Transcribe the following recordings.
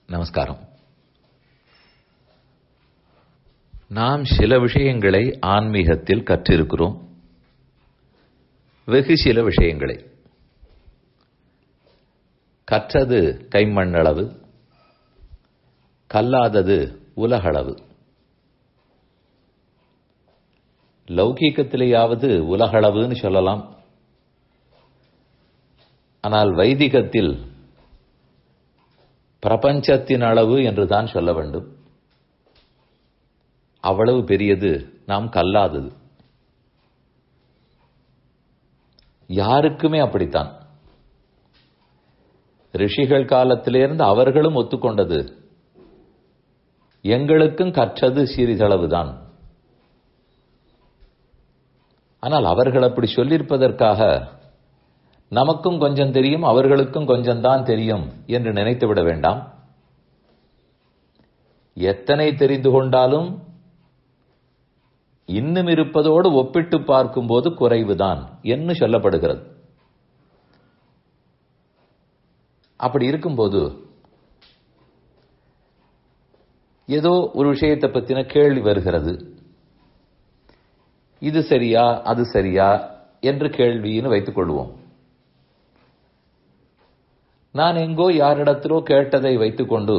நமஸ்காரம் நாம் சில விஷயங்களை ஆன்மீகத்தில் கற்றிருக்கிறோம் வெகு சில விஷயங்களை கற்றது கைமண்ணளவு கல்லாதது உலகளவு லௌகீகத்திலேயாவது உலகளவுன்னு சொல்லலாம் ஆனால் வைதிகத்தில் பிரபஞ்சத்தின் அளவு என்றுதான் சொல்ல வேண்டும் அவ்வளவு பெரியது நாம் கல்லாதது யாருக்குமே அப்படித்தான் ரிஷிகள் காலத்திலிருந்து அவர்களும் ஒத்துக்கொண்டது எங்களுக்கும் கற்றது சிறிதளவுதான் ஆனால் அவர்கள் அப்படி சொல்லியிருப்பதற்காக நமக்கும் கொஞ்சம் தெரியும் அவர்களுக்கும் கொஞ்சம் தான் தெரியும் என்று நினைத்து விட வேண்டாம் எத்தனை தெரிந்து கொண்டாலும் இன்னும் இருப்பதோடு ஒப்பிட்டு பார்க்கும்போது குறைவுதான் என்று சொல்லப்படுகிறது அப்படி இருக்கும்போது ஏதோ ஒரு விஷயத்தை பத்தின கேள்வி வருகிறது இது சரியா அது சரியா என்று கேள்வின்னு வைத்துக் கொள்வோம் நான் எங்கோ யாரிடத்திலோ கேட்டதை வைத்துக்கொண்டு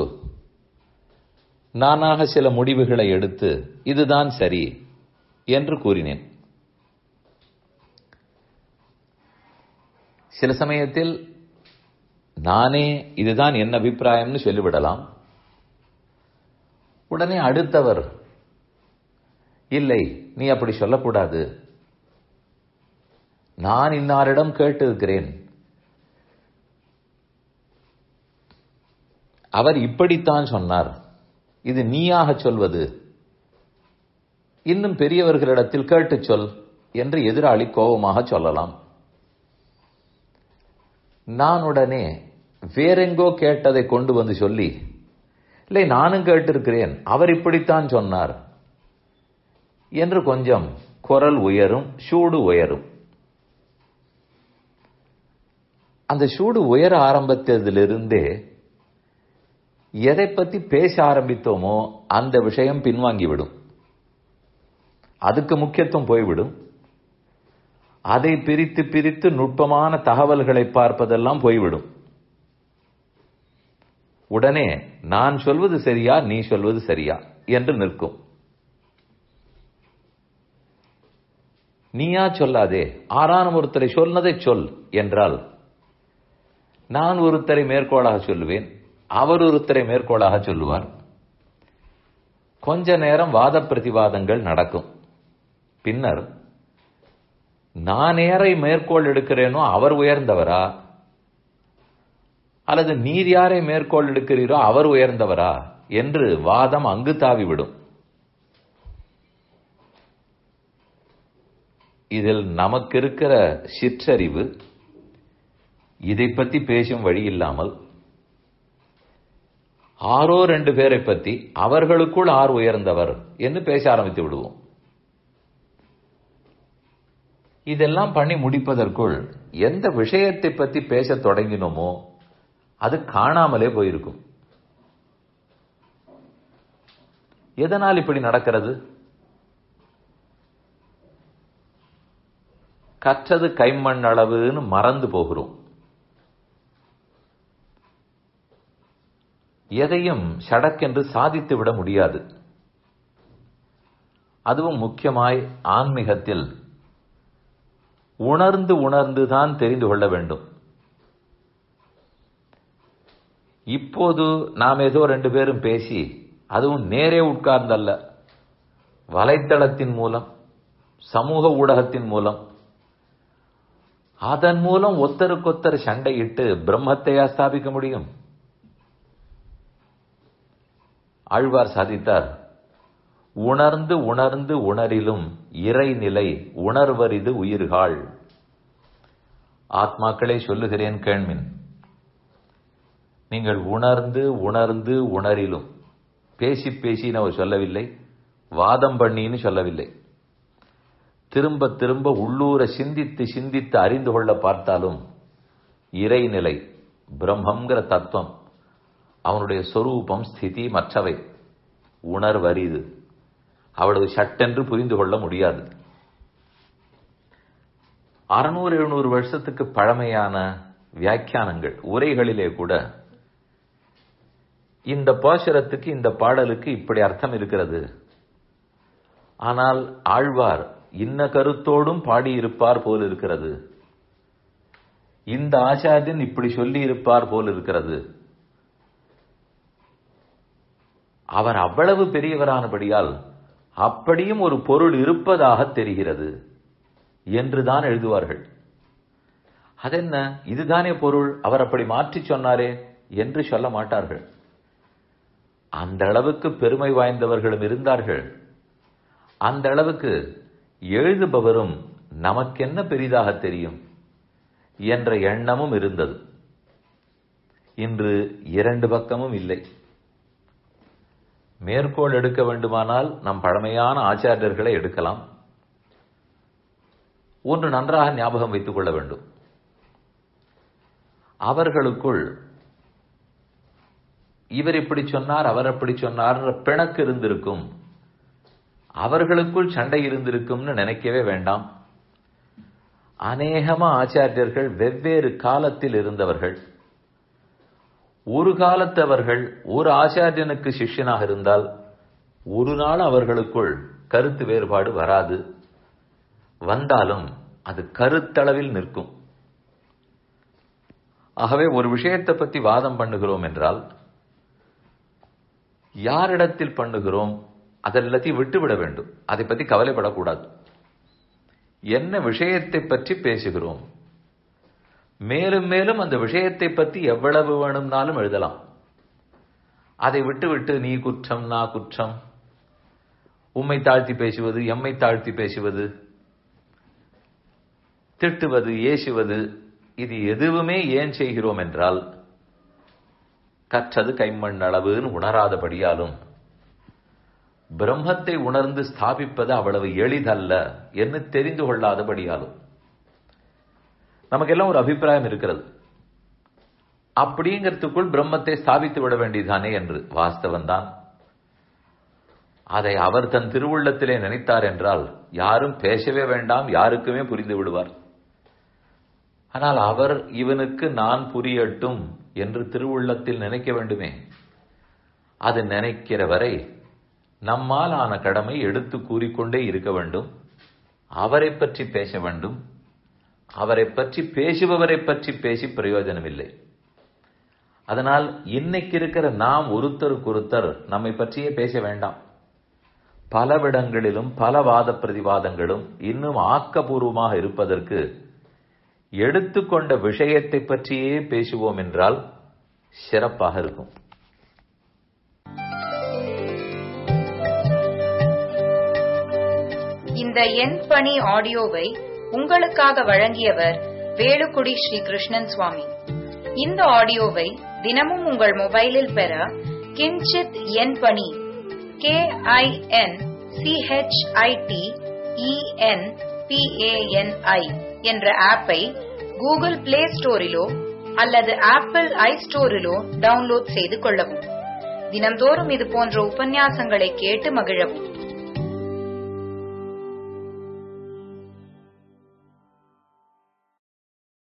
நானாக சில முடிவுகளை எடுத்து இதுதான் சரி என்று கூறினேன் சில சமயத்தில் நானே இதுதான் என் அபிப்பிராயம்னு சொல்லிவிடலாம் உடனே அடுத்தவர் இல்லை நீ அப்படி சொல்லக்கூடாது நான் இன்னாரிடம் கேட்டிருக்கிறேன் அவர் இப்படித்தான் சொன்னார் இது நீயாக சொல்வது இன்னும் பெரியவர்களிடத்தில் கேட்டு சொல் என்று எதிராளி கோபமாக சொல்லலாம் நான் உடனே வேறெங்கோ கேட்டதை கொண்டு வந்து சொல்லி இல்லை நானும் கேட்டிருக்கிறேன் அவர் இப்படித்தான் சொன்னார் என்று கொஞ்சம் குரல் உயரும் சூடு உயரும் அந்த சூடு உயர ஆரம்பித்ததிலிருந்தே எதை பத்தி பேச ஆரம்பித்தோமோ அந்த விஷயம் பின்வாங்கிவிடும் அதுக்கு முக்கியத்துவம் போய்விடும் அதை பிரித்து பிரித்து நுட்பமான தகவல்களை பார்ப்பதெல்லாம் போய்விடும் உடனே நான் சொல்வது சரியா நீ சொல்வது சரியா என்று நிற்கும் நீயா சொல்லாதே ஆறான ஒருத்தரை சொன்னதை சொல் என்றால் நான் ஒருத்தரை மேற்கோளாக சொல்லுவேன் அவர் ஒருத்தரை மேற்கோளாக சொல்லுவார் கொஞ்ச நேரம் வாத பிரதிவாதங்கள் நடக்கும் பின்னர் நான் ஏறை மேற்கோள் எடுக்கிறேனோ அவர் உயர்ந்தவரா அல்லது நீர் யாரை மேற்கோள் எடுக்கிறீரோ அவர் உயர்ந்தவரா என்று வாதம் அங்கு தாவிவிடும் இதில் நமக்கு இருக்கிற சிற்றறிவு இதை பற்றி பேசும் வழி இல்லாமல் ஆரோ ரெண்டு பேரை பற்றி அவர்களுக்குள் ஆர் உயர்ந்தவர் என்று பேச ஆரம்பித்து விடுவோம் இதெல்லாம் பண்ணி முடிப்பதற்குள் எந்த விஷயத்தை பற்றி பேச தொடங்கினோமோ அது காணாமலே போயிருக்கும் எதனால் இப்படி நடக்கிறது கற்றது கைமண் அளவுன்னு மறந்து போகிறோம் எதையும் சடக்கென்று சாதித்து விட முடியாது அதுவும் முக்கியமாய் ஆன்மீகத்தில் உணர்ந்து உணர்ந்து தான் தெரிந்து கொள்ள வேண்டும் இப்போது நாம் ஏதோ ரெண்டு பேரும் பேசி அதுவும் நேரே உட்கார்ந்தல்ல வலைத்தளத்தின் மூலம் சமூக ஊடகத்தின் மூலம் அதன் மூலம் ஒத்தருக்கொத்தர் சண்டையிட்டு பிரம்மத்தையா ஸ்தாபிக்க முடியும் ஆழ்வார் சாதித்தார் உணர்ந்து உணர்ந்து உணரிலும் இறைநிலை உணர்வரிது உயிர்கள் ஆத்மாக்களே சொல்லுகிறேன் கேள்மின் நீங்கள் உணர்ந்து உணர்ந்து உணரிலும் பேசி பேசின்னு அவர் சொல்லவில்லை வாதம் பண்ணின்னு சொல்லவில்லை திரும்ப திரும்ப உள்ளூர சிந்தித்து சிந்தித்து அறிந்து கொள்ள பார்த்தாலும் இறைநிலை பிரம்மங்கிற தத்துவம் அவனுடைய சொரூபம் ஸ்திதி மற்றவை உணர்வரிது அவ்வளவு சட்டென்று புரிந்து கொள்ள முடியாது அறுநூறு எழுநூறு வருஷத்துக்கு பழமையான வியாக்கியானங்கள் உரைகளிலே கூட இந்த பாசுரத்துக்கு இந்த பாடலுக்கு இப்படி அர்த்தம் இருக்கிறது ஆனால் ஆழ்வார் இன்ன கருத்தோடும் பாடியிருப்பார் போல் இருக்கிறது இந்த ஆச்சாரியன் இப்படி சொல்லி இருப்பார் போல் இருக்கிறது அவர் அவ்வளவு பெரியவரானபடியால் அப்படியும் ஒரு பொருள் இருப்பதாக தெரிகிறது என்றுதான் எழுதுவார்கள் அதென்ன இதுதானே பொருள் அவர் அப்படி மாற்றி சொன்னாரே என்று சொல்ல மாட்டார்கள் அந்த அளவுக்கு பெருமை வாய்ந்தவர்களும் இருந்தார்கள் அந்த அளவுக்கு எழுதுபவரும் நமக்கென்ன பெரிதாக தெரியும் என்ற எண்ணமும் இருந்தது இன்று இரண்டு பக்கமும் இல்லை மேற்கோள் எடுக்க வேண்டுமானால் நம் பழமையான ஆச்சாரியர்களை எடுக்கலாம் ஒன்று நன்றாக ஞாபகம் வைத்துக் கொள்ள வேண்டும் அவர்களுக்குள் இவர் இப்படி சொன்னார் அவர் அப்படி சொன்னார் பிணக்கு இருந்திருக்கும் அவர்களுக்குள் சண்டை இருந்திருக்கும்னு நினைக்கவே வேண்டாம் அநேகமா ஆச்சாரியர்கள் வெவ்வேறு காலத்தில் இருந்தவர்கள் ஒரு காலத்தவர்கள் ஒரு ஆச்சாரியனுக்கு சிஷ்யனாக இருந்தால் ஒரு நாள் அவர்களுக்குள் கருத்து வேறுபாடு வராது வந்தாலும் அது கருத்தளவில் நிற்கும் ஆகவே ஒரு விஷயத்தை பற்றி வாதம் பண்ணுகிறோம் என்றால் யாரிடத்தில் பண்ணுகிறோம் அதெல்லாத்தையும் விட்டுவிட வேண்டும் அதை பற்றி கவலைப்படக்கூடாது என்ன விஷயத்தை பற்றி பேசுகிறோம் மேலும் மேலும் அந்த விஷயத்தை பற்றி எவ்வளவு வேணும்னாலும் எழுதலாம் அதை விட்டுவிட்டு நீ குற்றம் நான் குற்றம் உம்மை தாழ்த்தி பேசுவது எம்மை தாழ்த்தி பேசுவது திட்டுவது ஏசுவது இது எதுவுமே ஏன் செய்கிறோம் என்றால் கற்றது கைமண் அளவுன்னு உணராதபடியாலும் பிரம்மத்தை உணர்ந்து ஸ்தாபிப்பது அவ்வளவு எளிதல்ல என்று தெரிந்து கொள்ளாதபடியாலும் நமக்கெல்லாம் ஒரு அபிப்பிராயம் இருக்கிறது அப்படிங்கிறதுக்குள் பிரம்மத்தை ஸ்தாபித்து விட வேண்டியதானே என்று வாஸ்தவன் தான் அதை அவர் தன் திருவுள்ளத்திலே நினைத்தார் என்றால் யாரும் பேசவே வேண்டாம் யாருக்குமே புரிந்து விடுவார் ஆனால் அவர் இவனுக்கு நான் புரியட்டும் என்று திருவுள்ளத்தில் நினைக்க வேண்டுமே அது நினைக்கிற வரை நம்மால் ஆன கடமை எடுத்து கூறிக்கொண்டே இருக்க வேண்டும் அவரை பற்றி பேச வேண்டும் அவரை பற்றி பேசுபவரை பற்றி பேசி பிரயோஜனம் இல்லை அதனால் இன்னைக்கு இருக்கிற நாம் ஒருத்தருக்கொருத்தர் நம்மை பற்றியே பேச வேண்டாம் பலவிடங்களிலும் பல வாத பிரதிவாதங்களும் இன்னும் ஆக்கபூர்வமாக இருப்பதற்கு எடுத்துக்கொண்ட விஷயத்தை பற்றியே பேசுவோம் என்றால் சிறப்பாக இருக்கும் இந்த எண் பணி ஆடியோவை உங்களுக்காக வழங்கியவர் வேலுக்குடி ஸ்ரீ கிருஷ்ணன் சுவாமி இந்த ஆடியோவை தினமும் உங்கள் மொபைலில் பெற கிஞ்சித் எண் பணி கே ஐ என் சிஹெச்ஐடி இஎன் பிஏஎன்ஐ என்ற ஆப்பை கூகுள் பிளே ஸ்டோரிலோ அல்லது ஆப்பிள் ஐ ஸ்டோரிலோ டவுன்லோட் செய்து கொள்ளவும் தினம்தோறும் இது போன்ற உபன்யாசங்களை கேட்டு மகிழவும்